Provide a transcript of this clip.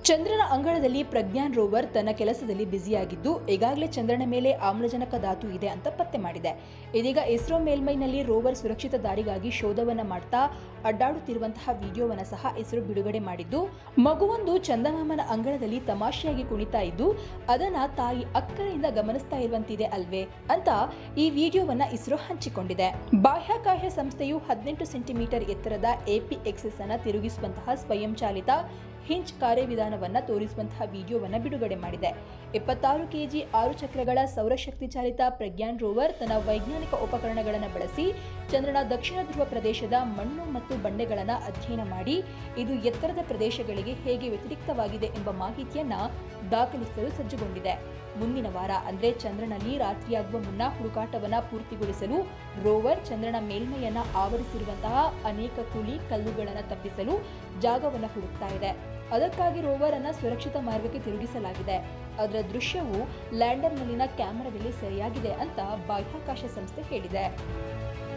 ಚಂದ್ರನ ಅಂಗಳದಲ್ಲಿ ಪ್ರಜ್ಞಾನ್ ರೋವರ್ ತನ್ನ ಕೆಲಸದಲ್ಲಿ ಬ್ಯುಸಿಯಾಗಿದ್ದು ಈಗಾಗಲೇ ಚಂದ್ರನ ಮೇಲೆ ಆಮ್ಲಜನಕ ಧಾತು ಇದೆ ಅಂತ ಪತ್ತೆ ಮಾಡಿದೆ ಇದೀಗ ಇಸ್ರೋ ಮೇಲ್ಮೈನಲ್ಲಿ ರೋವರ್ ಸುರಕ್ಷಿತ ದಾರಿಗಾಗಿ ಶೋಧವನ್ನ ಮಾಡ್ತಾ ಅಡ್ಡಾಡುತ್ತಿರುವಂತಹ ವಿಡಿಯೋವನ್ನ ಸಹ ಇಸ್ರೋ ಬಿಡುಗಡೆ ಮಾಡಿದ್ದು ಮಗುವೊಂದು ಚಂದಮಾಮನ ಅಂಗಳದಲ್ಲಿ ತಮಾಷೆಯಾಗಿ ಕುಣಿತಾ ಇದ್ದು ಅದನ್ನ ತಾಯಿ ಅಕ್ಕರೆಯಿಂದ ಗಮನಿಸ್ತಾ ಇರುವಂತಿದೆ ಅಲ್ವೇ ಅಂತ ಈ ವಿಡಿಯೋವನ್ನ ಇಸ್ರೋ ಹಂಚಿಕೊಂಡಿದೆ ಬಾಹ್ಯಾಕಾಶ ಸಂಸ್ಥೆಯು ಹದಿನೆಂಟು ಸೆಂಟಿಮೀಟರ್ ಎತ್ತರದ ಎಪಿ ಎಕ್ಸೆಸ್ ಅನ್ನ ತಿರುಗಿಸುವಂತಹ ಸ್ವಯಂಚಾಲಿತ ಹಿಂಚ್ ಕಾರ್ಯವಿಧಾನವನ್ನ ತೋರಿಸುವಂತಹ ವಿಡಿಯೋವನ್ನ ಬಿಡುಗಡೆ ಮಾಡಿದೆ ಇಪ್ಪತ್ತಾರು ಕೆಜಿ ಆರು ಚಕ್ರಗಳ ಸೌರಶಕ್ತಿ ಚಾಲಿತ ಪ್ರಜ್ಞಾನ್ ರೋವರ್ ತನ್ನ ವೈಜ್ಞಾನಿಕ ಉಪಕರಣಗಳನ್ನು ಬಳಸಿ ಚಂದ್ರನ ದಕ್ಷಿಣ ಧ್ರುವ ಪ್ರದೇಶದ ಮಣ್ಣು ಮತ್ತು ಬಂಡೆಗಳನ್ನು ಅಧ್ಯಯನ ಮಾಡಿ ಇದು ಎತ್ತರದ ಪ್ರದೇಶಗಳಿಗೆ ಹೇಗೆ ವ್ಯತಿರಿಕ್ತವಾಗಿದೆ ಎಂಬ ಮಾಹಿತಿಯನ್ನ ದಾಖಲಿಸಲು ಸಜ್ಜುಗೊಂಡಿದೆ ಮುಂದಿನ ವಾರ ಅಂದ್ರೆ ಚಂದ್ರನಲ್ಲಿ ರಾತ್ರಿಯಾಗುವ ಮುನ್ನ ಹುಡುಕಾಟವನ್ನ ಪೂರ್ತಿಗೊಳಿಸಲು ರೋವರ್ ಚಂದ್ರನ ಮೇಲ್ಮೈಯನ್ನ ಆವರಿಸಿರುವಂತಹ ಅನೇಕ ಕುಳಿ ಕಲ್ಲುಗಳನ್ನು ತಪ್ಪಿಸಲು ಜಾಗವನ್ನು ಹುಡುಕ್ತಾ ಇದೆ ಅದಕ್ಕಾಗಿ ರೋವರ್ ಅನ್ನ ಸುರಕ್ಷಿತ ಮಾರ್ಗಕ್ಕೆ ತಿರುಗಿಸಲಾಗಿದೆ ಅದರ ದೃಶ್ಯವು ಲ್ಯಾಂಡರ್ನಲ್ಲಿನ ಕ್ಯಾಮೆರಾದಲ್ಲಿ ಸರಿಯಾಗಿದೆ ಅಂತ ಬಾಹ್ಯಾಕಾಶ ಸಂಸ್ಥೆ ಹೇಳಿದೆ